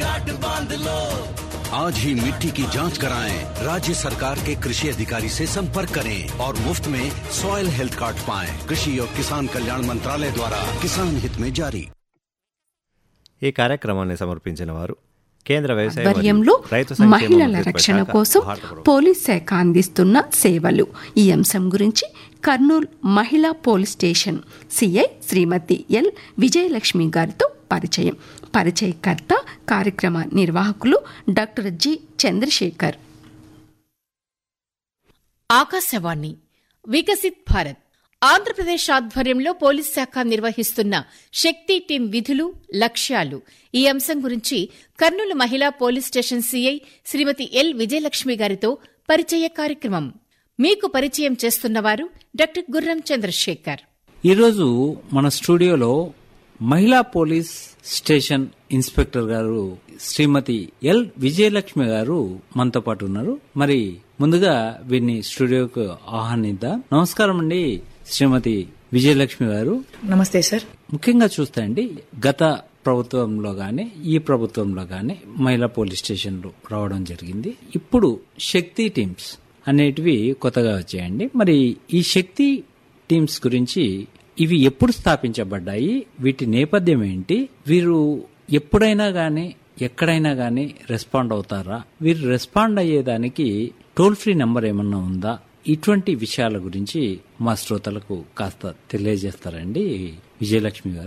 आज ही मिट्टी की जांच कराएं राज्य सरकार के कृषि अधिकारी से संपर्क करें और मुफ्त में सॉइल हेल्थ कार्ड पाएं कृषि और किसान कल्याण मंत्रालय द्वारा किसान हित में जारी ఈ కార్యక్రమాన్ని సమర్పించిన వారు కేంద్ర వ్యవసాయ మరియు ఆధ్వర్యంలో రైతు సంక్షేమ మహిళల మంత్రిత్వ రక్షణ శాఖ, కోసం భారత ప్రభుత్వం. పోలీస్ శాఖ అందిస్తున్న సేవలు ఈ అంశం గురించి కర్నూలు మహిళా police station CI Shrimati L Vijayalakshmi గారితో పరిచయం పరిచయకర్త కార్యక్రమ నిర్వాహకులు డాక్టర్ జి చంద్రశేఖర్ ఆకాశవాణి వికసిత్ భారత్ ఆంధ్రప్రదేశ్ ఆధ్వర్యంలో పోలీస్ శాఖ నిర్వహిస్తున్న శక్తి టీం విధులు లక్ష్యాలు ఈ అంశం గురించి కర్నూలు మహిళా police station CI Shrimati L Vijayalakshmi గారితో పరిచయ కార్యక్రమం మీకు పరిచయం చేస్తున్నవారు డాక్టర్ గుర్రం చంద్రశేఖర్ ఈరోజు మన స్టూడియోలో మహిళా పోలీస్ స్టేషన్ ఇన్స్పెక్టర్ గారు శ్రీమతి ఎల్ విజయలక్ష్మి గారు మనతో పాటు ఉన్నారు మరి ముందుగా వీరిని స్టూడియోకు ఆహ్వానిద్దాం నమస్కారం అండి శ్రీమతి విజయలక్ష్మి గారు నమస్తే సార్ ముఖ్యంగా చూస్తే అండి గత ప్రభుత్వంలో గాని ఈ ప్రభుత్వంలో గాని మహిళా పోలీస్ స్టేషన్లు రావడం జరిగింది ఇప్పుడు శక్తి టీమ్స్ అనేటివి కొత్తగా వచ్చాయండి మరి ఈ శక్తి టీమ్స్ గురించి ఇవి ఎప్పుడు స్థాపించబడ్డాయి వీటి నేపథ్యం ఏంటి వీరు ఎప్పుడైనా గాని ఎక్కడైనా గాని రెస్పాండ్ అవుతారా వీరు రెస్పాండ్ అయ్యేదానికి టోల్ ఫ్రీ నెంబర్ ఏమన్నా ఉందా ఇటువంటి విషయాల గురించి మా శ్రోతలకు కాస్త తెలియజేస్తారండి విజయలక్ష్మి గారు